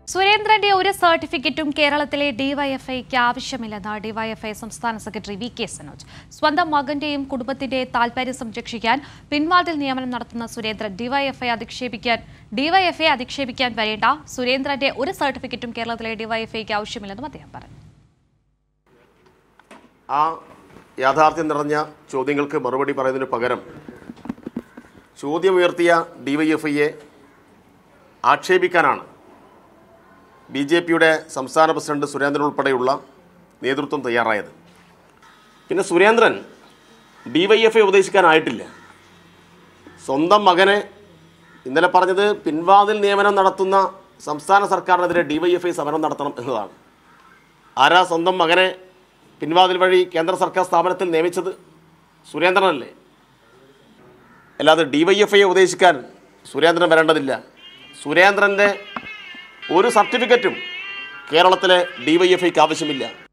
സുരേന്ദ്രന്റെ ഒരു സർട്ടിഫിക്കറ്റും കേരളത്തിലെ ഡിവൈഎഫ്ഐക്ക് ആവശ്യമില്ലെന്ന് ഡിവൈഎഫ്ഐ സംസ്ഥാന സെക്രട്ടറി വി കെ സനോജ് സ്വന്തം മകന്റെയും കുടുംബത്തിന്റെ താൽപര്യം സംരക്ഷിക്കാൻ പിൻവാതിൽ നിയമനം നടത്തുന്ന സുരേന്ദ്രൻ ഡിവൈഎഫ്ഐ അധിക്ഷേപിക്കാൻ ഡിവൈഎഫ്ഐ അധിക്ഷേപിക്കാൻ വരേണ്ട സുരേന്ദ്രന്റെ ഒരു സർട്ടിഫിക്കറ്റും കേരളത്തിലെ ഡിവൈഎഫ്ഐക്ക് ആവശ്യമില്ലെന്നും അദ്ദേഹം പറഞ്ഞു ആ യാഥാർത്ഥ്യം നിറഞ്ഞ ചോദ്യങ്ങൾക്ക് മറുപടി പറയുന്നതിന് പകരം ചോദ്യമുയർത്തിയ ഡിവൈഎഫ്ഐയെ ആക്ഷേപിക്കാനാണ് ബി ജെ പിയുടെ സംസ്ഥാന പ്രസിഡന്റ് സുരേന്ദ്രൻ ഉൾപ്പെടെയുള്ള നേതൃത്വം തയ്യാറായത് പിന്നെ സുരേന്ദ്രൻ ഡിവൈഎഫ്ഐ ഉപദേശിക്കാനായിട്ടില്ല സ്വന്തം മകനെ ഇന്നലെ പറഞ്ഞത് പിൻവാതിൽ നിയമനം നടത്തുന്ന സംസ്ഥാന സർക്കാരിനെതിരെ ഡിവൈഎഫ്ഐ സമരം നടത്തണം എന്നതാണ് ആരാ സ്വന്തം മകനെ പിൻവാതിൽ വഴി കേന്ദ്ര സർക്കാർ സ്ഥാപനത്തിൽ നിയമിച്ചത് സുരേന്ദ്രനല്ലേ അല്ലാതെ ഡിവൈഎഫ്ഐയെ ഉപദേശിക്കാൻ സുരേന്ദ്രൻ വരേണ്ടതില്ല സുരേന്ദ്രൻ്റെ ഒരു സർട്ടിഫിക്കറ്റും കേരളത്തിലെ ഡിവൈഎഫ്ഐക്ക് ആവശ്യമില്ല